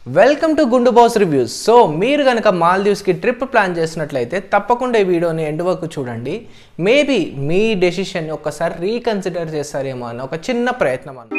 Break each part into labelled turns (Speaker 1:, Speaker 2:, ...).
Speaker 1: Welcome to Gundu boss reviews so మీరు కనుక మాల్దీవ్స్కి trip plan చేసినట్లయితే తప్పకుండా ఈ వీడియోని ఎండ్ వరకు చూడండి మేబీ మీ డెసిషన్ ఒక్కసారి రీకన్సిడర్ చేస్తారేమో అన్న ఒక చిన్న ప్రయత్నం అన్న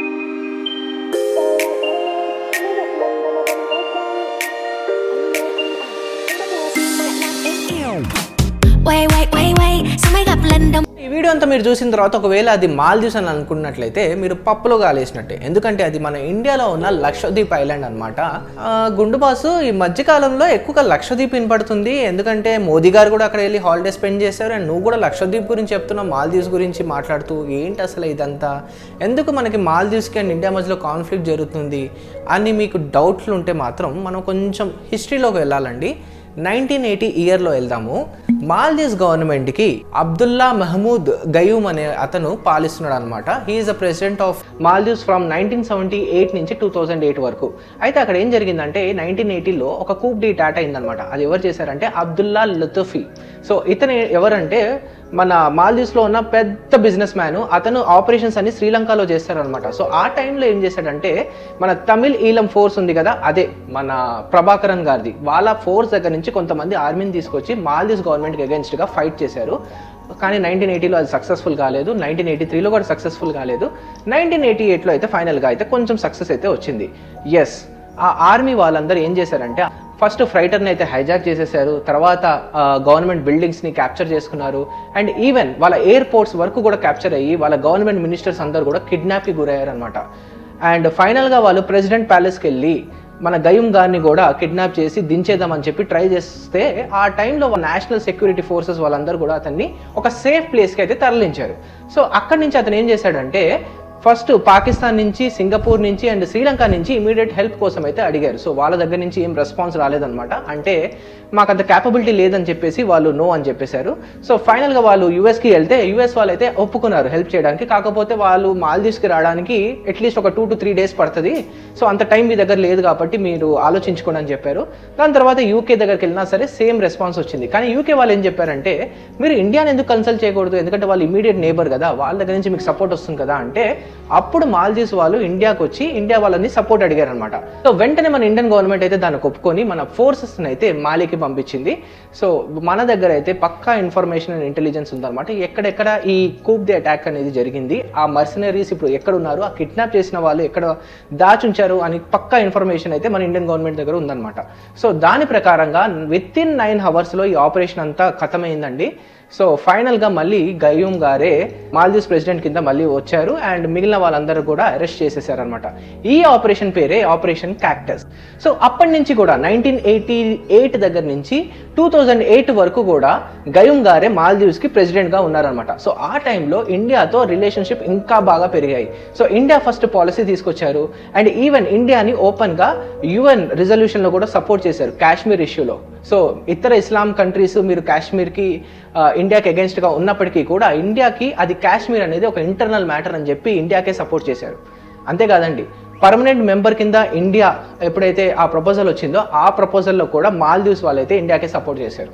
Speaker 2: Wait, wait, wait, wait. Somebody got blend on.
Speaker 1: ఈ వీడియో అంతా మీరు చూసిన తర్వాత ఒకవేళ అది మాల్దీవ్స్ అని అనుకున్నట్లయితే మీరు పప్పులో గాలేసినట్టే ఎందుకంటే అది మన ఇండియాలో ఉన్న లక్షద్వీప్ ఐలాండ్ అనమాట గుండు బాసు ఈ మధ్యకాలంలో ఎక్కువగా లక్షద్వీప్ వినపడుతుంది ఎందుకంటే మోదీ గారు కూడా అక్కడ వెళ్ళి హాలిడే స్పెండ్ చేశారు అండ్ నువ్వు కూడా లక్షద్వీప్ గురించి చెప్తున్నావు మాల్దీవ్స్ గురించి మాట్లాడుతూ ఏంటి అసలు ఇదంతా ఎందుకు మనకి మాల్దీవ్స్కి అండ్ ఇండియా మధ్యలో కాన్ఫ్లిక్ట్ జరుగుతుంది అని మీకు డౌట్లు ఉంటే మాత్రం మనం కొంచెం హిస్టరీలోకి వెళ్ళాలండి నైన్టీన్ ఎయిటీ ఇయర్లో వెళ్దాము మాల్దీవ్స్ గవర్నమెంట్కి అబ్దుల్లా మహమూద్ గయూమ్ అనే అతను పాలిస్తున్నాడు అనమాట he is the president of Maldives from nineteen seventy eight నుంచి టూ థౌజండ్ ఎయిట్ వరకు అయితే అక్కడ ఏం జరిగిందంటే నైన్టీన్ ఎయిటీలో ఒక కూప్ డి టాటా అయిందనమాట అది ఎవరు చేశారంటే అబ్దుల్లా లుతుఫీ సో ఇతను ఎవరంటే మన మాల్దీవ్స్లో ఉన్న పెద్ద బిజినెస్ మ్యాన్ అతను ఆపరేషన్స్ అన్ని శ్రీలంకలో చేస్తారనమాట సో ఆ టైంలో ఏం చేశాడంటే మన తమిళ్ ఈలం ఫోర్స్ ఉంది కదా అదే మన ప్రభాకరన్ గారిది వాళ్ళ ఫోర్స్ దగ్గర నుంచి కొంతమంది ఆర్మీని తీసుకొచ్చి మాల్దీవ్స్ గవర్నమెంట్కి అగేన్స్ట్గా ఫైట్ చేశారు కానీ నైన్టీన్ ఎయిటీలో అది సక్సెస్ఫుల్ కాలేదు నైన్టీన్ ఎయిటీ త్రీలో కూడా సక్సెస్ఫుల్ కాలేదు నైన్టీన్ ఎయిటీ ఎయిట్లో అయితే ఫైనల్గా అయితే కొంచెం సక్సెస్ అయితే వచ్చింది ఎస్ ఆ ఆర్మీ వాళ్ళందరూ ఏం చేశారంటే ఫస్ట్ ఫ్రైటర్ని అయితే హైజాక్ చేసేసారు తర్వాత గవర్నమెంట్ బిల్డింగ్స్ని క్యాప్చర్ చేసుకున్నారు అండ్ ఈవెన్ వాళ్ళ ఎయిర్పోర్ట్స్ వరకు కూడా క్యాప్చర్ అయ్యి వాళ్ళ గవర్నమెంట్ మినిస్టర్స్ అందరూ కూడా కిడ్నాప్కి గురయ్యారు అనమాట అండ్ ఫైనల్గా వాళ్ళు ప్రెసిడెంట్ ప్యాలెస్కి వెళ్ళి మన గయూమ్ గారిని కూడా కిడ్నాప్ చేసి దించేద్దామని చెప్పి ట్రై చేస్తే ఆ టైంలో నేషనల్ సెక్యూరిటీ ఫోర్సెస్ వాళ్ళందరూ కూడా అతన్ని ఒక సేఫ్ ప్లేస్కి అయితే తరలించారు సో అక్కడి నుంచి అతను ఏం చేశాడంటే ఫస్ట్ పాకిస్తాన్ నుంచి సింగపూర్ నుంచి అండ్ శ్రీలంక నుంచి ఇమీడియట్ హెల్ప్ కోసం అయితే అడిగారు సో వాళ్ళ దగ్గర నుంచి ఏం రెస్పాన్స్ రాలేదన్నమాట అంటే మాకు అంత క్యాపబిలిటీ లేదని చెప్పేసి వాళ్ళు నో అని చెప్పేశారు సో ఫైనల్గా వాళ్ళు యూఎస్కి వెళ్తే యూఎస్ వాళ్ళు అయితే ఒప్పుకున్నారు హెల్ప్ చేయడానికి కాకపోతే వాళ్ళు మాల్దీవ్స్కి రావడానికి అట్లీస్ట్ ఒక టూ టు త్రీ డేస్ పడుతుంది సో అంత టైం మీ దగ్గర లేదు కాబట్టి మీరు ఆలోచించుకోండి అని చెప్పారు దాని తర్వాత యూకే దగ్గరికి వెళ్ళినా సరే సేమ్ రెస్పాన్స్ వచ్చింది కానీ యూకే వాళ్ళు ఏం చెప్పారంటే మీరు ఇండియాని ఎందుకు కన్సల్ట్ చేయకూడదు ఎందుకంటే వాళ్ళు ఇమీడియట్ నేబర్ కదా వాళ్ళ దగ్గర నుంచి మీకు సపోర్ట్ వస్తుంది కదా అంటే అప్పుడు మాల్దీవ్స్ వాళ్ళు ఇండియాకి వచ్చి ఇండియా వాళ్ళని సపోర్ట్ అడిగారు అనమాట సో వెంటనే మన ఇండియన్ గవర్నమెంట్ అయితే దాన్ని ఒప్పుకొని మన ఫోర్సెస్ అయితే మాలికి పంపించింది సో మన దగ్గర అయితే పక్కా ఇన్ఫర్మేషన్ అండ్ ఇంటెలిజెన్స్ ఉందన్నమాట ఎక్కడెక్కడ ఈ కూప్ ది అటాక్ అనేది జరిగింది ఆ మర్సనరీస్ ఇప్పుడు ఎక్కడ ఉన్నారు ఆ కిడ్నాప్ చేసిన వాళ్ళు ఎక్కడ దాచుంచారు అని పక్కా ఇన్ఫర్మేషన్ అయితే మన ఇండియన్ గవర్నమెంట్ దగ్గర ఉందన్నమాట సో దాని ప్రకారంగా విత్ ఇన్ నైన్ హవర్స్లో ఈ ఆపరేషన్ అంతా ఖతమైందండి సో ఫైనల్గా మళ్ళీ గయూమ్ గారే మాల్దీవ్స్ ప్రెసిడెంట్ కింద మళ్ళీ వచ్చారు అండ్ మిగిలిన వాళ్ళందరూ కూడా అరెస్ట్ చేసేసారనమాట ఈ ఆపరేషన్ పేరే ఆపరేషన్ క్యాక్టస్ సో అప్పటి నుంచి కూడా నైన్టీన్ ఎయిటీ ఎయిట్ దగ్గర నుంచి టూ థౌజండ్ ఎయిట్ వరకు కూడా గయూమ్ గారే మాల్దీవ్స్కి ప్రెసిడెంట్గా ఉన్నారనమాట సో ఆ టైంలో ఇండియాతో రిలేషన్షిప్ ఇంకా బాగా పెరిగాయి సో ఇండియా ఫస్ట్ పాలసీ తీసుకొచ్చారు అండ్ ఈవెన్ ఇండియాని ఓపెన్గా యుఎన్ రిజల్యూషన్లో కూడా సపోర్ట్ చేశారు కాశ్మీర్ ఇష్యూలో సో ఇతర ఇస్లాం కంట్రీస్ మీరు కాశ్మీర్కి ఇండియాకి అగేన్స్ట్గా ఉన్నప్పటికీ కూడా ఇండియాకి అది కాశ్మీర్ అనేది ఒక ఇంటర్నల్ మ్యాటర్ అని చెప్పి ఇండియాకే సపోర్ట్ చేశారు అంతేకాదండి పర్మనెంట్ మెంబర్ కింద ఇండియా ఎప్పుడైతే ఆ ప్రపోజల్ వచ్చిందో ఆ ప్రపోజల్లో కూడా మాల్దీవ్స్ వాళ్ళైతే ఇండియాకే సపోర్ట్ చేశారు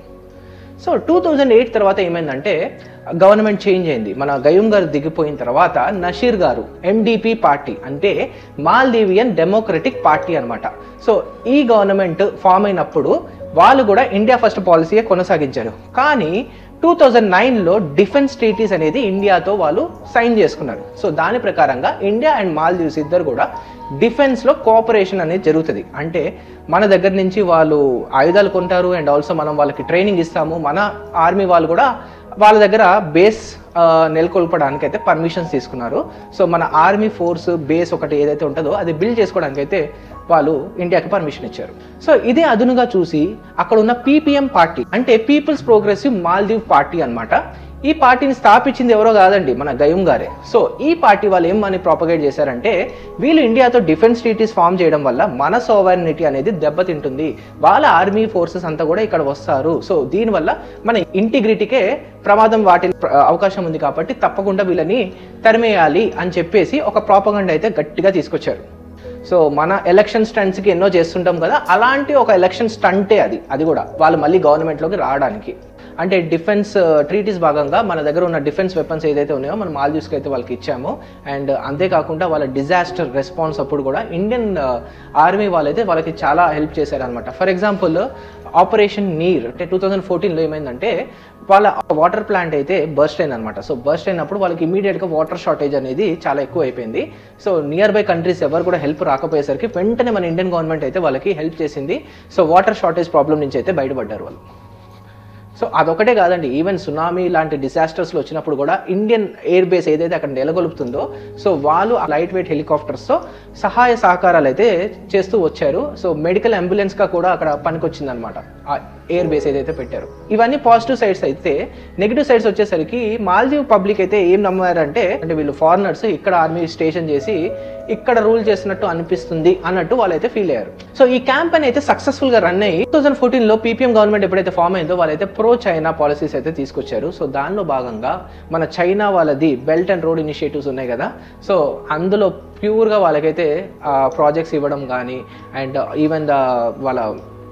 Speaker 1: సో టూ థౌజండ్ ఎయిట్ తర్వాత ఏమైందంటే గవర్నమెంట్ చేంజ్ అయింది మన గయూమ్ గారు దిగిపోయిన తర్వాత నషీర్ గారు ఎండిపి పార్టీ అంటే మాల్దీవియన్ డెమోక్రటిక్ పార్టీ అనమాట సో ఈ గవర్నమెంట్ ఫామ్ అయినప్పుడు వాళ్ళు కూడా ఇండియా ఫస్ట్ పాలసీయే కొనసాగించారు కానీ టూ థౌజండ్ నైన్లో డిఫెన్స్ ట్రీటీస్ అనేది ఇండియాతో వాళ్ళు సైన్ చేసుకున్నారు సో దాని ప్రకారంగా ఇండియా అండ్ మాల్దీవ్స్ ఇద్దరు కూడా డిఫెన్స్లో కోఆపరేషన్ అనేది జరుగుతుంది అంటే మన దగ్గర నుంచి వాళ్ళు ఆయుధాలు కొంటారు అండ్ ఆల్సో మనం వాళ్ళకి ట్రైనింగ్ ఇస్తాము మన ఆర్మీ వాళ్ళు కూడా వాళ్ళ దగ్గర బేస్ నెలకొల్పడానికి అయితే పర్మిషన్స్ తీసుకున్నారు సో మన ఆర్మీ ఫోర్స్ బేస్ ఒకటి ఏదైతే ఉంటుందో అది బిల్డ్ చేసుకోవడానికి అయితే వాళ్ళు ఇండియాకి పర్మిషన్ ఇచ్చారు సో ఇదే అదునుగా చూసి అక్కడ ఉన్న పీపీఎం పార్టీ అంటే పీపుల్స్ ప్రోగ్రెసివ్ మాల్దీవ్ పార్టీ అన్నమాట ఈ పార్టీని స్థాపించింది ఎవరో కాదండి మన గయూమ్ గారే సో ఈ పార్టీ వాళ్ళు ఏమని ప్రాపగేట్ చేశారంటే వీళ్ళు ఇండియాతో డిఫెన్స్ ట్రీటీస్ ఫామ్ చేయడం వల్ల మన సోవర్నిటీ అనేది దెబ్బతింటుంది వాళ్ళ ఆర్మీ ఫోర్సెస్ అంతా కూడా ఇక్కడ వస్తారు సో దీనివల్ల మన ఇంటిగ్రిటీకే ప్రమాదం వాటి అవకాశం ఉంది కాబట్టి తప్పకుండా వీళ్ళని తరిమేయాలి అని చెప్పేసి ఒక ప్రాపగండ అయితే గట్టిగా తీసుకొచ్చారు సో మన ఎలక్షన్ స్టంట్స్కి ఎన్నో చేస్తుంటాం కదా అలాంటి ఒక ఎలక్షన్ స్టంటే అది అది కూడా వాళ్ళు మళ్ళీ గవర్నమెంట్లోకి రావడానికి అంటే డిఫెన్స్ ట్రీటీస్ భాగంగా మన దగ్గర ఉన్న డిఫెన్స్ వెపన్స్ ఏదైతే ఉన్నాయో మనం మాల్దీవ్స్కి అయితే వాళ్ళకి ఇచ్చాము అండ్ అంతేకాకుండా వాళ్ళ డిజాస్టర్ రెస్పాన్స్ అప్పుడు కూడా ఇండియన్ ఆర్మీ వాళ్ళైతే వాళ్ళకి చాలా హెల్ప్ చేశారనమాట ఫర్ ఎగ్జాంపుల్ ఆపరేషన్ నీర్ అంటే టూ థౌజండ్ ఫోర్టీన్లో ఏమైందంటే వాళ్ళ వాటర్ ప్లాంట్ అయితే బర్స్ట్ అయింది అనమాట సో బర్స్ట్ అయినప్పుడు వాళ్ళకి ఇమీడియట్గా వాటర్ షార్టేజ్ అనేది చాలా ఎక్కువ అయిపోయింది సో నియర్ బై కంట్రీస్ ఎవరు కూడా హెల్ప్ రాకపోయేసరికి వెంటనే మన ఇండియన్ గవర్నమెంట్ అయితే వాళ్ళకి హెల్ప్ చేసింది సో వాటర్ షార్టేజ్ ప్రాబ్లం నుంచి అయితే బయటపడ్డారు వాళ్ళు సో అదొకటే కాదండి ఈవెన్ సునామీ లాంటి డిసాస్టర్స్లో వచ్చినప్పుడు కూడా ఇండియన్ ఎయిర్ బేస్ ఏదైతే అక్కడ నెలకొల్పుతుందో సో వాళ్ళు ఆ లైట్ వెయిట్ హెలికాప్టర్స్తో సహాయ సహకారాలు అయితే చేస్తూ వచ్చారు సో మెడికల్ అంబులెన్స్గా కూడా అక్కడ పనికొచ్చింది అనమాట ఆ ఎయిర్ బేస్ ఏదైతే పెట్టారు ఇవన్నీ పాజిటివ్ సైడ్స్ అయితే నెగిటివ్ సైడ్స్ వచ్చేసరికి మాల్దీవ్ పబ్లిక్ అయితే ఏం నమ్మారంటే అంటే వీళ్ళు ఫారినర్స్ ఇక్కడ ఆర్మీ స్టేషన్ చేసి ఇక్కడ రూల్ చేసినట్టు అనిపిస్తుంది అన్నట్టు వాళ్ళైతే ఫీల్ అయ్యారు సో ఈ క్యాంపెయిన్ అయితే సక్సెస్ఫుల్ గా రన్ అయ్యి టూ థౌసండ్ ఫోర్టీన్ లో పీపీఎం గవర్నమెంట్ ఎప్పుడైతే ఫామ్ అయిందో వాళ్ళైతే ప్రో చైనా పాలసీస్ అయితే తీసుకొచ్చారు సో దానిలో భాగంగా మన చైనా వాళ్ళది బెల్ట్ అండ్ రోడ్ ఇనిషియేటివ్స్ ఉన్నాయి కదా సో అందులో ప్యూర్గా వాళ్ళకైతే ప్రాజెక్ట్స్ ఇవ్వడం కానీ అండ్ ఈవెన్ ద వాళ్ళ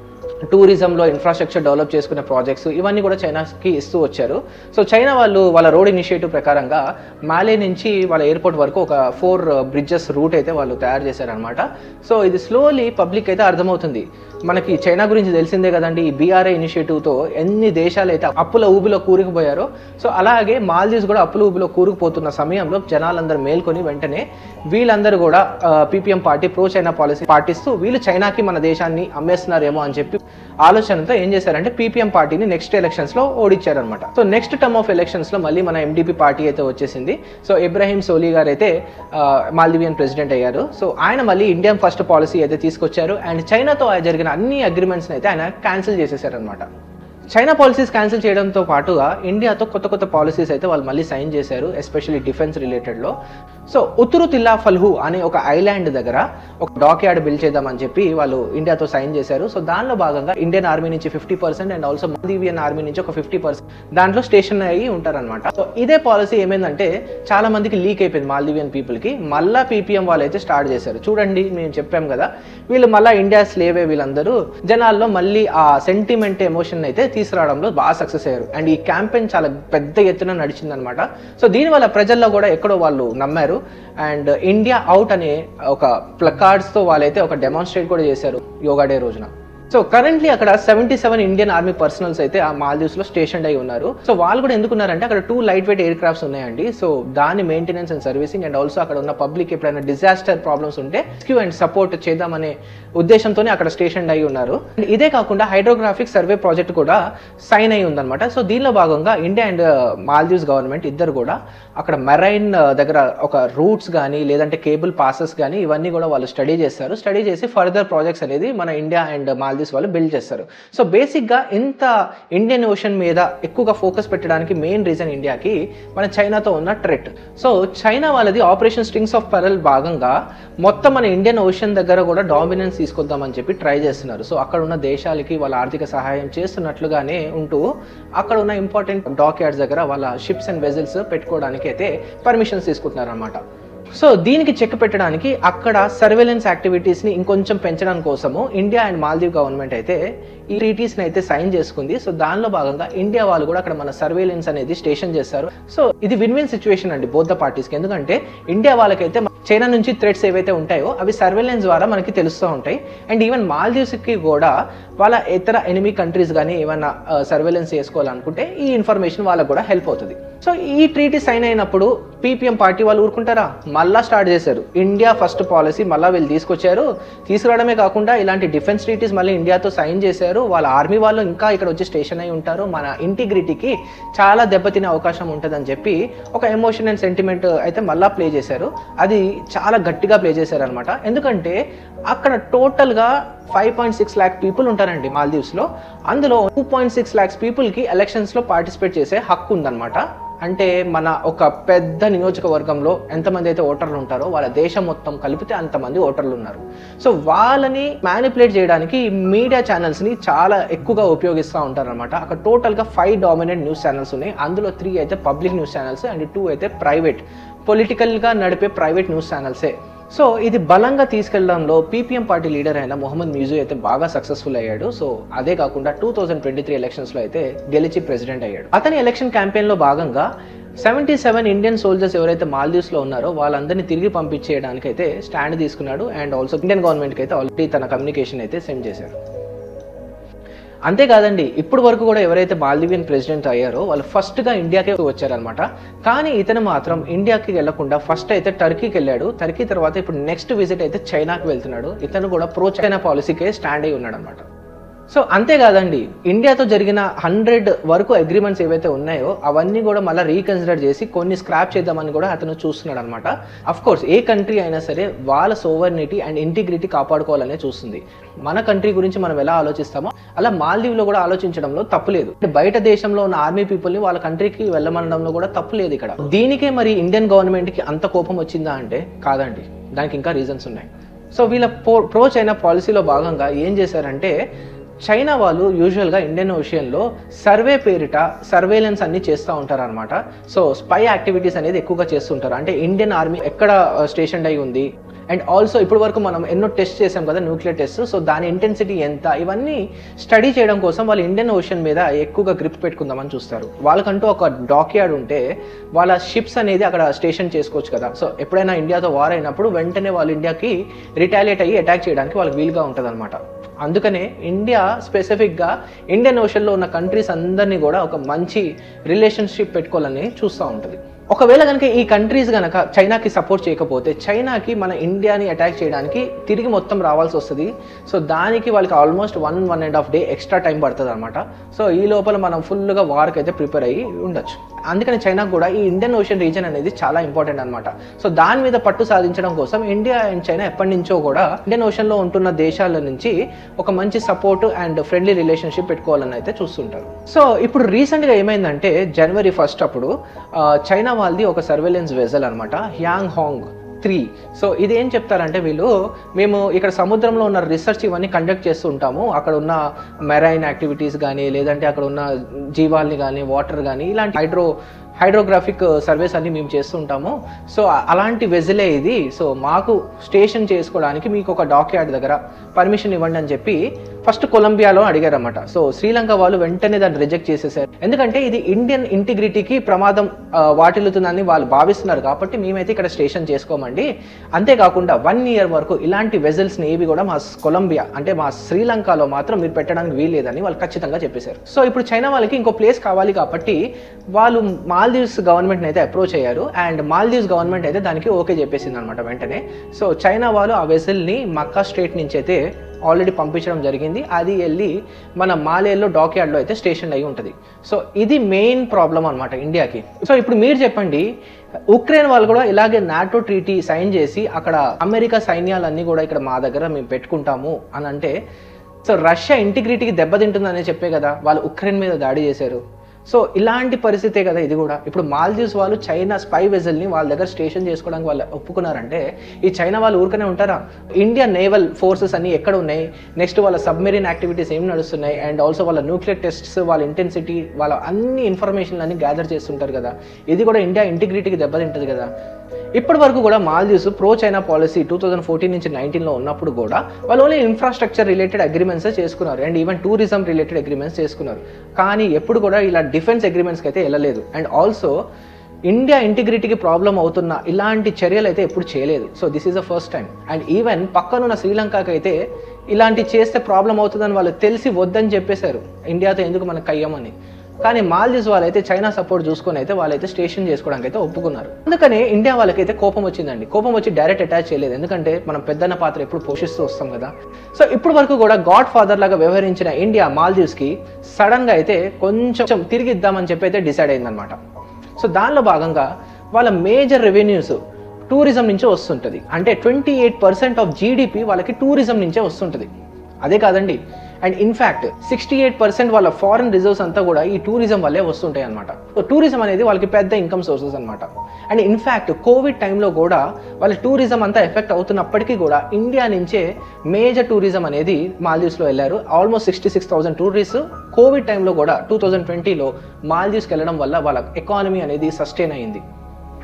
Speaker 1: టూరిజంలో ఇన్ఫ్రాస్ట్రక్చర్ డెవలప్ చేసుకునే ప్రాజెక్ట్స్ ఇవన్నీ కూడా చైనాకి ఇస్తూ వచ్చారు సో చైనా వాళ్ళు వాళ్ళ రోడ్ ఇనిషియేటివ్ ప్రకారంగా మాలే నుంచి వాళ్ళ ఎయిర్పోర్ట్ వరకు ఒక ఫోర్ బ్రిడ్జెస్ రూట్ అయితే వాళ్ళు తయారు చేశారనమాట సో ఇది స్లోలీ పబ్లిక్ అయితే అర్థమవుతుంది మనకి చైనా గురించి తెలిసిందే కదండి ఈ బీఆర్ఏ ఇనిషియేటివ్తో ఎన్ని దేశాలు అయితే అప్పుల ఊబిలో కూరుకుపోయారో సో అలాగే మాల్దీవ్స్ కూడా అప్పుల ఊబిలో కూరుకుపోతున్న సమయంలో జనాలందరూ మేల్కొని వెంటనే వీళ్ళందరూ కూడా PPM party pro China policy పాటిస్తూ వీళ్ళు చైనాకి మన దేశాన్ని అమ్మేస్తున్నారేమో అని చెప్పి ఆలోచనతో ఏం చేశారంటే పీపీఎం పార్టీని నెక్స్ట్ ఎలక్షన్స్ లో ఓడించారనమాట so next term of elections లో మళ్ళీ మన ఎండిపి పార్టీ అయితే వచ్చేసింది సో ఇబ్రాహిం సోలీ గారు అయితే మాల్దీవియన్ ప్రెసిడెంట్ అయ్యారు సో ఆయన మళ్ళీ ఇండియన్ ఫస్ట్ పాలసీ అయితే తీసుకొచ్చారు అండ్ చైనాతో జరిగిన అన్ని అగ్రిమెంట్స్ అయితే ఆయన క్యాన్సిల్ చేసేసారనమాట చైనా పాలసీస్ క్యాన్సిల్ చేయడంతో పాటుగా ఇండియాతో కొత్త కొత్త పాలసీస్ అయితే వాళ్ళు మళ్ళీ సైన్ చేశారు ఎస్పెషల్లీ డిఫెన్స్ రిలేటెడ్లో సో ఉతురు తిల్లా ఫల్హు అనే ఒక ఐలాండ్ దగ్గర ఒక డాక్ యార్డ్ బిల్డ్ చేద్దామని చెప్పి వాళ్ళు ఇండియాతో సైన్ చేశారు సో దానిలో భాగంగా ఇండియన్ ఆర్మీ నుంచి fifty percent and also Maldivian army నుంచి ఒక ఫిఫ్టీ పర్సెంట్ దాంట్లో స్టేషన్ అయ్యి ఉంటారనమాట సో ఇదే పాలసీ ఏమైందంటే చాలా మందికి లీక్ అయిపోయింది మాల్దీవియన్ పీపుల్కి మళ్ళా పీపీఎం వాళ్ళు అయితే స్టార్ట్ చేశారు చూడండి మేము చెప్పాం కదా వీళ్ళు మళ్ళీ ఇండియా స్లేవే వీళ్ళందరూ జనాల్లో మళ్ళీ ఆ సెంటిమెంట్ ఎమోషన్ అయితే తీసుకురావడంలో బాగా సక్సెస్ అయ్యారు అండ్ ఈ క్యాంపెయిన్ చాలా పెద్ద ఎత్తున నడిచిందనమాట సో దీనివల్ల ప్రజల్లో కూడా ఎక్కడో వాళ్ళు నమ్మారు అండ్ ఇండియా అవుట్ అనే ఒక ప్లకార్డ్స్తో వాళ్ళైతే ఒక డెమాన్స్ట్రేట్ కూడా చేశారు యోగా డే రోజున సో కరెంట్లీ అక్కడ seventy seven Indian army personnels అయితే ఆ మాల్దీవ్స్ లో స్టేషన్ అయి ఉన్నారు సో వాళ్ళు కూడా ఎందుకున్నారంటే అక్కడ two light weight air crafts ఉన్నాయండి సో దాని maintenance and servicing and also అక్కడ ఉన్న పబ్లిక్ ఎప్పుడైనా డిజాస్టర్ ప్రాబ్లమ్స్ ఉంటే రెస్క్యూ అండ్ సపోర్ట్ చేద్దామనే ఉద్దేశంతోనే అక్కడ స్టేషన్ అయి ఉన్నారు And ఇదే కాకుండా హైడ్రోగ్రాఫిక్ సర్వే ప్రాజెక్ట్ కూడా సైన్ అయి ఉందన్నమాట సో దీనిలో భాగంగా ఇండియా అండ్ మాల్దీవ్స్ గవర్నమెంట్ ఇద్దరు కూడా అక్కడ మెరైన్ దగ్గర ఒక రూట్స్ కానీ లేదంటే కేబుల్ పాసెస్ కానీ ఇవన్నీ కూడా వాళ్ళు స్టడీ చేస్తారు స్టడీ చేసి ఫర్దర్ ప్రాజెక్ట్స్ అనేది మన ఇండియా అండ్ మాల్దీవ్స్ వాళ్ళు బిల్డ్ చేస్తారు సో బేసిక్గా ఇంత ఇండియన్ ఓషన్ మీద ఎక్కువగా ఫోకస్ పెట్టడానికి మెయిన్ రీజన్ ఇండియాకి మన చైనాతో ఉన్న ట్రెట్ సో చైనా వాళ్ళది ఆపరేషన్ స్ట్రింగ్స్ ఆఫ్ పెరల్ భాగంగా మొత్తం మన ఇండియన్ ఓషన్ దగ్గర కూడా డామినెన్స్ తీసుకొద్దామని చెప్పి ట్రై చేస్తున్నారు సో అక్కడ ఉన్న దేశాలకి వాళ్ళ ఆర్థిక సహాయం చేస్తున్నట్లుగానే ఉంటూ అక్కడ ఉన్న ఇంపార్టెంట్ డాక్ యార్డ్స్ దగ్గర వాళ్ళ షిప్స్ అండ్ వెజల్స్ పెట్టుకోవడానికి అయితే పర్మిషన్స్ తీసుకుంటున్నారు అనమాట సో దీనికి చెక్ పెట్టడానికి అక్కడ సర్వేలెన్స్ యాక్టివిటీస్ని ఇంకొంచెం పెంచడం కోసము ఇండియా అండ్ మాల్దీవ్ గవర్నమెంట్ అయితే ఈ ట్రీటీస్ని అయితే సైన్ చేసుకుంది సో దానిలో భాగంగా ఇండియా వాళ్ళు కూడా అక్కడ మన సర్వేలెన్స్ అనేది స్టేషన్ చేస్తారు సో ఇది విన్ విన్ సిచ్యువేషన్ అండి బోత్ ద పార్టీస్కి ఎందుకంటే ఇండియా వాళ్ళకైతే చైనా నుంచి థ్రెట్స్ ఏవైతే ఉంటాయో అవి సర్వేలెన్స్ ద్వారా మనకి తెలుస్తూ ఉంటాయి అండ్ ఈవెన్ మాల్దీవ్స్కి కూడా వాళ్ళ ఇతర ఎనిమీ కంట్రీస్ కానీ ఏమైనా సర్వేలెన్స్ చేసుకోవాలనుకుంటే ఈ ఇన్ఫర్మేషన్ వాళ్ళకు కూడా హెల్ప్ అవుతుంది సో ఈ ట్రీటీ సైన్ అయినప్పుడు పీపీఎం పార్టీ వాళ్ళు ఊరుకుంటారా మళ్ళా స్టార్ట్ చేశారు ఇండియా ఫస్ట్ పాలసీ మళ్ళీ వీళ్ళు తీసుకొచ్చారు తీసుకురావడమే కాకుండా ఇలాంటి డిఫెన్స్ ట్రీటీస్ మళ్ళీ ఇండియాతో సైన్ చేశారు వాళ్ళ ఆర్మీ వాళ్ళు ఇంకా ఇక్కడ వచ్చి స్టేషన్ అయి ఉంటారు మన ఇంటిగ్రిటీకి చాలా దెబ్బతినే అవకాశం ఉంటుందని చెప్పి ఒక ఎమోషన్ అండ్ సెంటిమెంట్ అయితే మళ్ళా ప్లే చేశారు అది చాలా గట్టిగా ప్లే చేశారు అనమాట ఎందుకంటే అక్కడ టోటల్గా five point six lakh people ఉంటారండి మాల్దీవ్స్లో అందులో టూ పాయింట్ సిక్స్ ల్యాక్స్ పీపుల్కి ఎలక్షన్స్లో పార్టిసిపేట్ చేసే హక్కు ఉందన్నమాట అంటే మన ఒక పెద్ద నియోజకవర్గంలో ఎంతమంది అయితే ఓటర్లు ఉంటారో వాళ్ళ దేశం మొత్తం కలిపితే అంతమంది ఓటర్లు ఉన్నారు సో వాళ్ళని మ్యానిపులేట్ చేయడానికి మీడియా ఛానల్స్ని చాలా ఎక్కువగా ఉపయోగిస్తూ ఉంటారు అనమాట అక్కడ టోటల్గా ఫైవ్ డామినెంట్ న్యూస్ ఛానల్స్ ఉన్నాయి అందులో త్రీ అయితే public news channels and two అయితే ప్రైవేట్ పొలిటికల్గా నడిపే ప్రైవేట్ న్యూస్ ఛానల్సే సో ఇది బలంగా తీసుకెళ్లడంలో పీపీఎం పార్టీ లీడర్ అయిన మొహమ్మద్ మ్యూజు అయితే బాగా సక్సెస్ఫుల్ అయ్యాడు సో అదే కాకుండా టూ థౌజండ్ ట్వంటీ త్రీ ఎలక్షన్స్లో అయితే గెలిచి ప్రెసిడెంట్ అయ్యాడు అతని ఎలక్షన్ క్యాంపెయిన్లో భాగంగా సెవెంటీ సెవెన్ ఇండియన్ సోల్జర్స్ ఎవరైతే మాల్దీవ్స్లో ఉన్నారో వాళ్ళందరినీ తిరిగి పంపించేయడానికి అయితే స్టాండ్ తీసుకున్నాడు అండ్ ఆల్సో ఇండియన్ గవర్నమెంట్కి అయితే ఆల్రెడీ తన కమ్యూనికేషన్ అయితే సెండ్ చేశారు అంతేకాదండి ఇప్పుడు వరకు కూడా ఎవరైతే మాల్దీవియన్ ప్రెసిడెంట్ అయ్యారో వాళ్ళు ఫస్ట్గా ఇండియాకే వచ్చారనమాట కానీ ఇతను మాత్రం ఇండియాకి వెళ్లకుండా ఫస్ట్ అయితే టర్కీకి వెళ్ళాడు టర్కీ తర్వాత ఇప్పుడు నెక్స్ట్ విజిట్ అయితే చైనాకి వెళ్తున్నాడు ఇతను కూడా ప్రో చైనా పాలసీకే స్టాండ్ అయి ఉన్నాడు అనమాట సో అంతేకాదండి ఇండియాతో జరిగిన హండ్రెడ్ వరకు అగ్రిమెంట్స్ ఏవైతే ఉన్నాయో అవన్నీ కూడా మళ్ళీ రీకన్సిడర్ చేసి కొన్ని స్క్రాప్ చేద్దామని కూడా అతను చూస్తున్నాడు అనమాట అఫ్ కోర్స్ ఏ కంట్రీ అయినా సరే వాళ్ళ సోవర్నిటీ అండ్ ఇంటిగ్రిటీ కాపాడుకోవాలనే చూస్తుంది మన కంట్రీ గురించి మనం ఎలా ఆలోచిస్తామో అలా మాల్దీవ్లో కూడా ఆలోచించడంలో తప్పు లేదు అంటే బయట దేశంలో ఉన్న ఆర్మీ పీపుల్ని వాళ్ళ కంట్రీకి వెళ్ళమనడంలో కూడా తప్పు లేదు ఇక్కడ దీనికే మరి ఇండియన్ గవర్నమెంట్కి అంత కోపం వచ్చిందా అంటే కాదండి దానికి ఇంకా రీజన్స్ ఉన్నాయి సో వీళ్ళ ప్రో చైనా పాలసీలో భాగంగా ఏం చేశారంటే చైనా వాళ్ళు యూజువల్గా ఇండియన్ ఓషియన్లో సర్వే పేరిట సర్వేలెన్స్ అన్ని చేస్తూ ఉంటారు అనమాట సో స్పై యాక్టివిటీస్ అనేది ఎక్కువగా చేస్తుంటారు అంటే ఇండియన్ ఆర్మీ ఎక్కడ స్టేషన్ అయి ఉంది అండ్ ఆల్సో ఇప్పటి వరకు మనం ఎన్నో టెస్ట్ చేసాం కదా న్యూక్లియర్ టెస్ట్ సో దాని ఇంటెన్సిటీ ఎంత ఇవన్నీ స్టడీ చేయడం కోసం వాళ్ళు ఇండియన్ ఓషన్ మీద ఎక్కువగా గ్రిప్ పెట్టుకుందామని చూస్తారు వాళ్ళకంటూ ఒక డాక్యార్డ్ ఉంటే వాళ్ళ షిప్స్ అనేది అక్కడ స్టేషన్ చేసుకోవచ్చు కదా సో ఎప్పుడైనా ఇండియాతో వార్ అయినప్పుడు వెంటనే వాళ్ళు ఇండియాకి రిటాలియేట్ అయ్యి అటాక్ చేయడానికి వాళ్ళకి వీలుగా ఉంటుంది అందుకనే ఇండియా స్పెసిఫిక్గా ఇండియన్ ఓషన్లో ఉన్న కంట్రీస్ అందరినీ కూడా ఒక మంచి రిలేషన్షిప్ పెట్టుకోవాలని చూస్తూ ఉంటుంది ఒకవేళ కనుక ఈ కంట్రీస్ కనుక చైనాకి సపోర్ట్ చేయకపోతే చైనాకి మన ఇండియాని అటాక్ చేయడానికి తిరిగి మొత్తం రావాల్సి వస్తుంది సో దానికి వాళ్ళకి almost one one and half day extra time పడుతుంది అనమాట సో ఈ లోపల మనం ఫుల్గా వార్కి అయితే ప్రిపేర్ అయ్యి ఉండొచ్చు అందుకని చైనాకు కూడా ఈ ఇండియన్ ఓషన్ రీజన్ అనేది చాలా ఇంపార్టెంట్ అనమాట సో దాని మీద పట్టు సాధించడం కోసం ఇండియా అండ్ చైనా ఎప్పటి నుంచో కూడా ఇండియన్ ఓషన్లో ఉంటున్న దేశాల నుంచి ఒక మంచి సపోర్ట్ అండ్ ఫ్రెండ్లీ రిలేషన్షిప్ పెట్టుకోవాలని అయితే చూస్తుంటారు సో ఇప్పుడు రీసెంట్గా ఏమైందంటే జనవరి ఫస్ట్ అప్పుడు ఆ, చైనా వాళ్ళది ఒక సర్వేలెన్స్ వెజల్ అనమాట హ్యాంగ్ హాంగ్ త్రీ సో ఇది ఏం చెప్తారంటే వీళ్ళు మేము ఇక్కడ సముద్రంలో ఉన్న రీసెర్చ్ ఇవన్నీ కండక్ట్ చేస్తూ ఉంటాము అక్కడ ఉన్న మెరైన్ యాక్టివిటీస్ కానీ లేదంటే అక్కడ ఉన్న జీవాల్ని కానీ వాటర్ కానీ ఇలాంటి హైడ్రో హైడ్రోగ్రాఫిక్ సర్వేస్ అన్ని మేము చేస్తూ ఉంటాము సో అలాంటి వెజిలే ఇది సో మాకు స్టేషన్ చేసుకోవడానికి మీకు ఒక డాక్యార్డ్ దగ్గర పర్మిషన్ ఇవ్వండి అని చెప్పి ఫస్ట్ కొలంబియాలో అడిగారన్నమాట సో శ్రీలంక వాళ్ళు వెంటనే దాన్ని రిజెక్ట్ చేసేసారు ఎందుకంటే ఇది ఇండియన్ ఇంటిగ్రిటీకి ప్రమాదం ఆ, వాటిల్లుతుందని వాళ్ళు భావిస్తున్నారు కాబట్టి మేమైతే ఇక్కడ స్టేషన్ చేసుకోమండి అంతేకాకుండా వన్ ఇయర్ వరకు ఇలాంటి వెజల్స్ని ఏవి కూడా మా కొలంబియా అంటే మా శ్రీలంకలో మాత్రం మీరు పెట్టడానికి వీల్లేదని వాళ్ళు ఖచ్చితంగా చెప్పేశారు సో ఇప్పుడు చైనా వాళ్ళకి ఇంకో ప్లేస్ కావాలి కాబట్టి వాళ్ళు మాల్దీవ్స్ గవర్నమెంట్ని అయితే అప్రోచ్ అయ్యారు అండ్ మాల్దీవ్స్ గవర్నమెంట్ అయితే దానికి ఓకే చెప్పేసింది అనమాట వెంటనే సో చైనా వాళ్ళు ఆ వెసల్ని మక్కా స్టేట్ నుంచి అయితే ఆల్రెడీ పంపించడం జరిగింది అది వెళ్ళి మన మాలేలో డాక్యార్డ్లో అయితే స్టేషన్ అయి ఉంటుంది సో ఇది మెయిన్ ప్రాబ్లం అనమాట ఇండియాకి సో ఇప్పుడు మీరు చెప్పండి ఉక్రెయిన్ వాళ్ళు కూడా ఇలాగే నాటో ట్రీటీ సైన్ చేసి అక్కడ అమెరికా సైన్యాలన్నీ కూడా ఇక్కడ మా దగ్గర మేము పెట్టుకుంటాము అని అంటే సో రష్యా ఇంటిగ్రిటీకి దెబ్బతింటుందనే చెప్పే కదా వాళ్ళు ఉక్రెయిన్ మీద దాడి చేశారు సో ఇలాంటి పరిస్థితే కదా ఇది కూడా ఇప్పుడు మాల్దీవ్స్ వాళ్ళు చైనా స్పై వెజల్ని వాళ్ళ దగ్గర స్టేషన్ చేసుకోవడానికి వాళ్ళు ఒప్పుకున్నారంటే ఈ చైనా వాళ్ళు ఊరికనే ఉంటారా ఇండియా నేవల్ ఫోర్సెస్ అన్ని ఎక్కడ ఉన్నాయి నెక్స్ట్ వాళ్ళ సబ్మెరీన్ యాక్టివిటీస్ ఏం నడుస్తున్నాయి అండ్ ఆల్సో వాళ్ళ న్యూక్లియర్ టెస్ట్స్ వాళ్ళ ఇంటెన్సిటీ వాళ్ళ అన్ని ఇన్ఫర్మేషన్ అన్ని గ్యాదర్ చేస్తుంటారు కదా ఇది కూడా ఇండియా ఇంటిగ్రిటీకి దెబ్బతింటది కదా ఇప్పటి వరకు కూడా Maldives pro China policy two thousand fourteen నుంచి నైన్టీన్లో ఉన్నప్పుడు కూడా వాళ్ళు ఓన్లీ ఇన్ఫ్రాస్ట్రక్చర్ రిలేటెడ్ అగ్రిమెంట్స్ చేసుకున్నారు and even tourism related agreements చేసుకున్నారు కానీ ఎప్పుడు కూడా ఇలా డిఫెన్స్ అగ్రిమెంట్స్కి అయితే వెళ్ళలేదు అండ్ ఆల్సో ఇండియా ఇంటిగ్రిటీకి ప్రాబ్లం అవుతున్న ఇలాంటి చర్యలు అయితే ఎప్పుడు చేయలేదు so this is the first time and even పక్కనున్న శ్రీలంకకి అయితే ఇలాంటి చేస్తే ప్రాబ్లం అవుతుందని వాళ్ళు తెలిసి వద్దని చెప్పేశారు ఇండియాతో ఎందుకు మనకు కయ్యమని కానీ మాల్దీవ్స్ వాళ్ళైతే చైనా సపోర్ట్ చూసుకొని అయితే వాళ్ళైతే స్టేషన్ చేసుకోవడానికి అయితే ఒప్పుకున్నారు అందుకనే ఇండియా వాళ్ళకైతే కోపం వచ్చిందండి కోపం వచ్చి డైరెక్ట్ అటాచ్ చేయలేదు ఎందుకంటే మనం పెద్దన్న పాత్ర ఎప్పుడు పోషిస్తూ వస్తాం కదా సో ఇప్పుడు వరకు కూడా గాడ్ ఫాదర్ లాగా వ్యవహరించిన ఇండియా మాల్దీవ్స్కి సడన్గా అయితే కొంచెం తిరిగి ఇద్దామని చెప్పి అయితే డిసైడ్ అయిందనమాట సో దానిలో భాగంగా వాళ్ళ మేజర్ రెవెన్యూస్ టూరిజం నుంచే వస్తుంటుంది అంటే twenty eight percent of GDP వాళ్ళకి టూరిజం నుంచే వస్తుంటుంది అదే కాదండి and in fact sixty eight percent వాళ్ళ ఫారెన్ రిజర్వ్స్ అంతా కూడా ఈ టూరిజం వల్లే వస్తుంటాయి అనమాట సో టూరిజం అనేది వాళ్ళకి పెద్ద ఇన్కమ్ సోర్సెస్ అనమాట అండ్ ఇన్ఫ్యాక్ట్ కోవిడ్ టైంలో కూడా వాళ్ళ టూరిజం అంతా ఎఫెక్ట్ అవుతున్నప్పటికీ కూడా ఇండియా నుంచే మేజర్ టూరిజం అనేది మాల్దీవ్స్లో వెళ్ళారు almost sixty six thousand tourist covid టైంలో కూడా టూ థౌజండ్ ట్వంటీలో మాల్దీవ్స్కి వెళ్ళడం వల్ల వాళ్ళ ఎకానమీ అనేది సస్టైన్ అయింది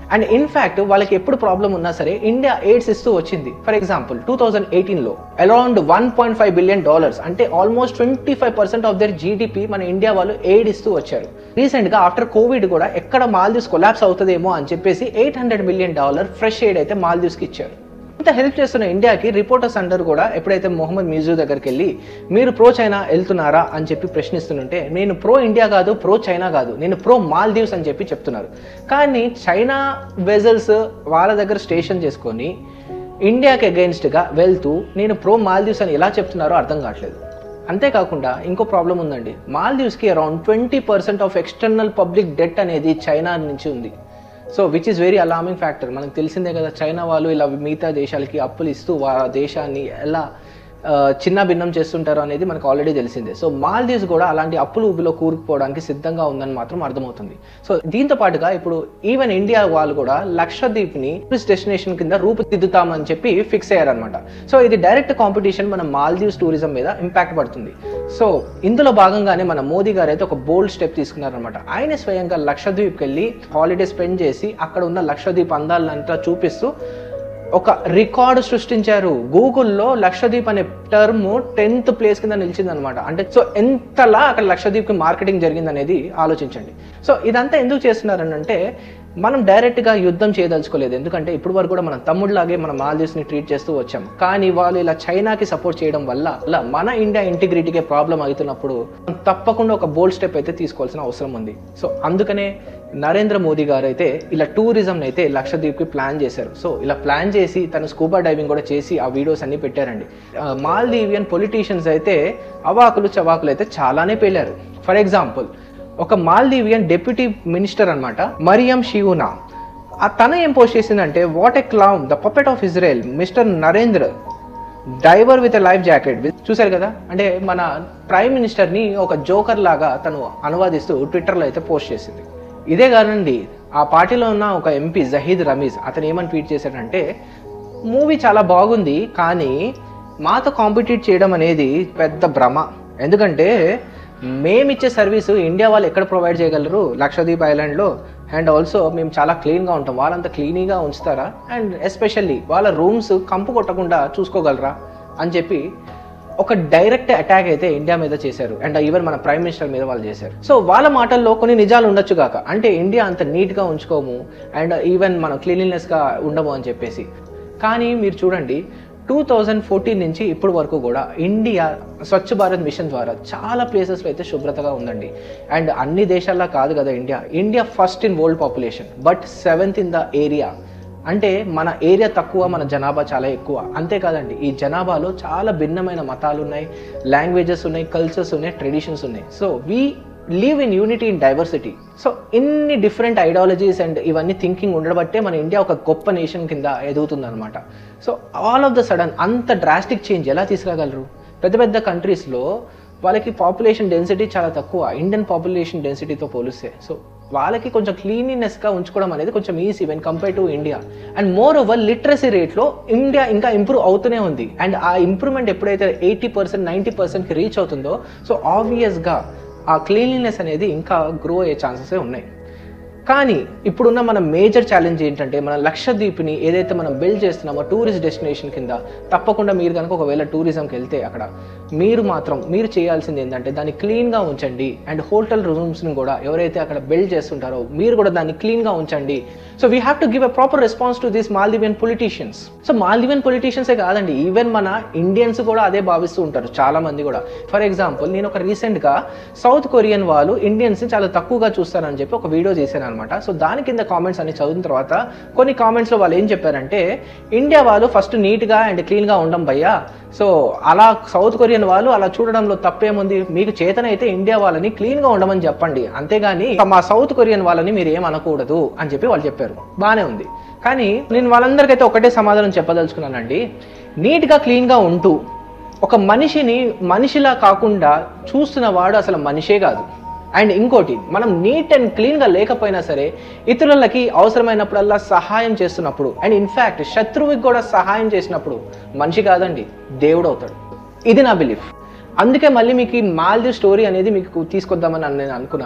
Speaker 1: అండ్ ఇన్ఫ్యాక్ట్ వాళ్ళకి ఎప్పుడు ప్రాబ్లం ఉన్నా సరే ఇండియా ఎయిడ్స్ ఇస్తూ వచ్చింది ఫర్ ఎగ్జాంపుల్ టూ థౌజండ్ ఎయిటీన్లో around one point five billion dollars అంటే almost twenty five percent of the GDP మన ఇండియా వాళ్ళు ఎయిడ్ ఇస్తూ వచ్చారు రీసెంట్గా ఆఫ్టర్ కోవిడ్ కూడా ఎక్కడ మాల్దీవ్స్ కొలాప్స్ అవుతుందేమో అని చెప్పేసి eight hundred million dollar fresh aid అయితే మాల్దీవ్స్కి ఇచ్చారు ఇంత హెల్ప్ చేస్తున్న ఇండియాకి రిపోర్టర్స్ అందరూ కూడా ఎప్పుడైతే మొహమ్మద్ మిజూ దగ్గరికి వెళ్ళి మీరు ప్రో చైనా వెళ్తున్నారా అని చెప్పి ప్రశ్నిస్తుంటే నేను ప్రో ఇండియా కాదు ప్రో చైనా కాదు నేను ప్రో మాల్దీవ్స్ అని చెప్పి చెప్తున్నారు కానీ చైనా వెజల్స్ వాళ్ళ దగ్గర స్టేషన్ చేసుకొని ఇండియాకి అగెయిన్స్ట్గా వెళ్తూ నేను ప్రో మాల్దీవ్స్ అని ఎలా చెప్తున్నారో అర్థం కావట్లేదు అంతేకాకుండా ఇంకో ప్రాబ్లం ఉందండి మాల్దీవ్స్కి around twenty percent of external public debt అనేది చైనా నుంచి ఉంది so which is very alarming factor మనకు తెలిసిందే కదా చైనా వాళ్ళు ఇలా మిగతా దేశాలకి అప్పులు ఇస్తూ వాళ్ళ దేశాన్ని ఎలా ఆ, చిన్న భిన్నం చేస్తుంటారు అనేది మనకు ఆల్రెడీ తెలిసిందే సో మాల్దీవ్స్ కూడా అలాంటి అప్పులు ఊబిలో కూరుకుపోవడానికి సిద్ధంగా ఉందని మాత్రం అర్థమవుతుంది సో దీంతో పాటుగా ఇప్పుడు ఈవెన్ ఇండియా వాళ్ళు కూడా లక్షద్వీప్ని టూరిస్ట్ డెస్టినేషన్ కింద రూపుదిద్దుతామని చెప్పి ఫిక్స్ అయ్యారనమాట సో ఇది డైరెక్ట్ కాంపిటీషన్ మన మాల్దీవ్స్ టూరిజం మీద ఇంపాక్ట్ పడుతుంది సో ఇందులో భాగంగానే మన మోదీ గారు అయితే ఒక బోల్డ్ స్టెప్ తీసుకున్నారనమాట ఆయన స్వయంగా లక్షద్వీప్కి వెళ్ళి హాలిడే స్పెండ్ చేసి అక్కడ ఉన్న లక్షద్వీప్ అందాలంతా చూపిస్తూ ఒక రికార్డు సృష్టించారు గూగుల్లో లక్షద్వీప్ అనే టర్మ్ టెన్త్ ప్లేస్ కింద నిలిచిందనమాట అంటే సో ఎంతలా అక్కడ లక్షద్వీప్కి మార్కెటింగ్ జరిగింది అనేది ఆలోచించండి సో ఇదంతా ఎందుకు చేస్తున్నారని అంటే మనం డైరెక్ట్గా యుద్ధం చేయదలుచుకోలేదు ఎందుకంటే ఇప్పుడు వరకు కూడా మనం తమ్ముడిలాగే మన మాల్దీవ్స్ని ట్రీట్ చేస్తూ వచ్చాం కానీ వాళ్ళు ఇలా చైనాకి సపోర్ట్ చేయడం వల్ల అలా మన ఇండియా ఇంటిగ్రిటీకే ప్రాబ్లం అవుతున్నప్పుడు మనం తప్పకుండా ఒక బోల్డ్ స్టెప్ అయితే తీసుకోవాల్సిన అవసరం ఉంది సో అందుకనే నరేంద్ర మోదీ గారు అయితే ఇలా టూరిజం అయితే లక్షద్వీప్కి ప్లాన్ చేశారు సో ఇలా ప్లాన్ చేసి తను స్కూబా డైవింగ్ కూడా చేసి ఆ వీడియోస్ అన్ని పెట్టారండి ఆ, మాల్దీవియన్ పొలిటీషియన్స్ అయితే అవాకులు చవాకులు అయితే చాలానే పేలారు ఫర్ ఎగ్జాంపుల్ ఒక మాల్దీవియన్ డెప్యూటీ మినిస్టర్ అన్నమాట మరియం షివునా ఆ తన ఏం పోస్ట్ చేసిందంటే what a clown the puppet of Israel mister Narendra diver with life jacket చూశారు కదా అంటే మన ప్రైమ్ మినిస్టర్ని ఒక జోకర్ లాగా తను అనువాదిస్తూ ట్విట్టర్లో అయితే పోస్ట్ చేసింది ఇదే కాదండి ఆ పార్టీలో ఉన్న ఒక ఎంపీ జహీద్ రమీజ్ అతను ఏమని ట్వీట్ చేశాడంటే మూవీ చాలా బాగుంది కానీ మాతో కాంపిటీట్ చేయడం అనేది పెద్ద భ్రమ ఎందుకంటే మేమిచ్చే సర్వీసు ఇండియా వాళ్ళు ఎక్కడ ప్రొవైడ్ చేయగలరు లక్షద్వీప్ ఐలాండ్లో అండ్ ఆల్సో మేము చాలా క్లీన్గా ఉంటాం వాళ్ళంతా క్లీనీగా ఉంచుతారా అండ్ ఎస్పెషల్లీ వాళ్ళ రూమ్స్ కంపు కొట్టకుండా చూసుకోగలరా అని చెప్పి ఒక డైరెక్ట్ అటాక్ అయితే ఇండియా మీద చేశారు అండ్ ఈవెన్ మన ప్రైమ్ మినిస్టర్ మీద వాళ్ళు చేశారు సో వాళ్ళ మాటల్లో కొన్ని నిజాలు ఉండొచ్చు కాక అంటే ఇండియా అంత నీట్గా ఉంచుకోము అండ్ ఈవెన్ మనం క్లీన్లీనెస్గా ఉండము అని చెప్పేసి కానీ మీరు చూడండి టూ థౌజండ్ ఫోర్టీన్ నుంచి ఇప్పటి వరకు కూడా ఇండియా స్వచ్ఛ భారత్ మిషన్ ద్వారా చాలా ప్లేసెస్లో అయితే శుభ్రతగా ఉందండి అండ్ అన్ని దేశాల్లో కాదు కదా India India first in world population but seventh in the area అంటే మన ఏరియా తక్కువ మన జనాభా చాలా ఎక్కువ అంతేకాదండి ఈ జనాభాలో చాలా భిన్నమైన మతాలు ఉన్నాయి లాంగ్వేజెస్ ఉన్నాయి కల్చర్స్ ఉన్నాయి ట్రెడిషన్స్ ఉన్నాయి so we live in unity in diversity so ఇన్ని డిఫరెంట్ ఐడియాలజీస్ అండ్ ఇవన్నీ థింకింగ్ ఉండబట్టే మన ఇండియా ఒక గొప్ప నేషన్ కింద ఎదుగుతుంది అనమాట so all of the sudden అంత డ్రాస్టిక్ చేంజ్ ఎలా తీసుకురాగలరు పెద్ద పెద్ద కంట్రీస్లో వాళ్ళకి పాపులేషన్ డెన్సిటీ చాలా తక్కువ ఇండియన్ పాపులేషన్ డెన్సిటీతో పోలిస్తే సో వాళ్ళకి కొంచెం క్లీనినెస్గా ఉంచుకోవడం అనేది కొంచెం easy when compare to India and more over literacy రేట్లో ఇండియా ఇంకా ఇంప్రూవ్ అవుతూనే ఉంది అండ్ ఆ ఇంప్రూవ్మెంట్ ఎప్పుడైతే ఎయిటీ పర్సెంట్ నైంటీ పర్సెంట్కి రీచ్ అవుతుందో సో ఆబ్వియస్గా ఆ క్లీన్లీనెస్ అనేది ఇంకా గ్రో అయ్యే ఛాన్సెస్ ఉన్నాయి కానీ ఇప్పుడున్న మన మేజర్ ఛాలెంజ్ ఏంటంటే మన లక్షద్వీప్ని ఏదైతే మనం బిల్డ్ చేస్తున్నామో టూరిస్ట్ డెస్టినేషన్ కింద తప్పకుండా మీరు కనుక ఒకవేళ టూరిజంకి వెళ్తే అక్కడ మీరు మాత్రం మీరు చేయాల్సింది ఏంటంటే దాన్ని క్లీన్గా ఉంచండి అండ్ హోటల్ రూమ్స్ని కూడా ఎవరైతే అక్కడ బిల్డ్ చేస్తుంటారో మీరు కూడా దాన్ని క్లీన్గా ఉంచండి so we have to give a proper response to this Maldivian politicians so Maldivian పొలిటీషియన్సే కాదండి ఈవెన్ మన ఇండియన్స్ కూడా అదే భావిస్తూ ఉంటారు చాలా మంది కూడా ఫర్ ఎగ్జాంపుల్ నేను ఒక రీసెంట్గా సౌత్ కొరియన్ వాళ్ళు ఇండియన్స్ని చాలా తక్కువగా చూస్తారని చెప్పి ఒక వీడియో చేశాను అనమాట సో దాని కింద కామెంట్స్ అన్ని చదివిన తర్వాత కొన్ని కామెంట్స్లో వాళ్ళు ఏం చెప్పారంటే ఇండియా వాళ్ళు ఫస్ట్ నీట్గా అండ్ క్లీన్గా ఉండం భయ్యా సో అలా సౌత్ కొరియన్ వాళ్ళు అలా చూడడంలో తప్పేముంది మీకు చేతనైతే ఇండియా వాళ్ళని క్లీన్గా ఉండమని చెప్పండి అంతేగాని మా సౌత్ కొరియన్ వాళ్ళని మీరు ఏం అనకూడదు అని చెప్పి వాళ్ళు చెప్పారు బాగానే ఉంది కానీ నేను వాళ్ళందరికైతే ఒకటే సమాధానం చెప్పదలుచుకున్నానండి నీట్గా క్లీన్గా ఉంటూ ఒక మనిషిని మనిషిలా కాకుండా చూస్తున్న వాడు అసలు మనిషే కాదు అండ్ ఇంకోటి మనం నీట్ అండ్ క్లీన్గా లేకపోయినా సరే ఇతరులకి అవసరమైనప్పుడల్లా సహాయం చేస్తున్నప్పుడు అండ్ ఇన్ఫ్యాక్ట్ శత్రువుకి కూడా సహాయం చేసినప్పుడు మనిషి కాదండి దేవుడు అవుతాడు ఇది నా బిలీఫ్ అందుకే మళ్ళీ మీకు ఈ మాల్దీవ్ స్టోరీ అనేది మీకు తీసుకొద్దామని నేను అనుకున్నాను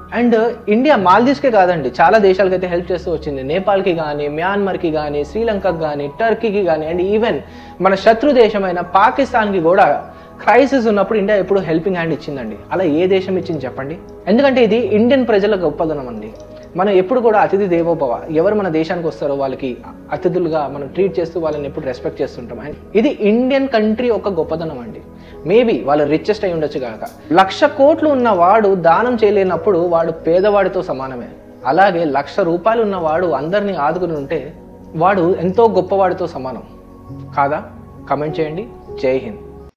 Speaker 1: అండ్ ఇండియా మాల్దీవ్స్కే కాదండి చాలా దేశాలకి అయితే హెల్ప్ చేస్తూ వచ్చింది నేపాల్కి కానీ మ్యాన్మర్కి కానీ శ్రీలంకకి కానీ టర్కీకి కానీ అండ్ ఈవెన్ మన శత్రు దేశమైన పాకిస్తాన్కి కూడా క్రైసిస్ ఉన్నప్పుడు ఇండియా ఎప్పుడు హెల్పింగ్ హ్యాండ్ ఇచ్చిందండి అలా ఏ దేశం ఇచ్చింది చెప్పండి ఎందుకంటే ఇది ఇండియన్ ప్రజల గొప్పదనం అండి మనం ఎప్పుడు కూడా అతిథి దేవోభవ ఎవరు మన దేశానికి వస్తారో వాళ్ళకి అతిథులుగా మనం ట్రీట్ చేస్తూ వాళ్ళని ఎప్పుడు రెస్పెక్ట్ చేస్తుంటాం అండ్ ఇది ఇండియన్ కంట్రీ ఒక గొప్పదనం అండి మేబీ వాళ్ళు రిచెస్ట్ అయి ఉండొచ్చు కాక లక్ష కోట్లు ఉన్న వాడు దానం చేయలేనప్పుడు వాడు పేదవాడితో సమానమే అలాగే లక్ష రూపాయలు ఉన్నవాడు అందరినీ ఆదుకుని ఉంటే వాడు ఎంతో గొప్పవాడితో సమానం కాదా కమెంట్ చేయండి జై హింద్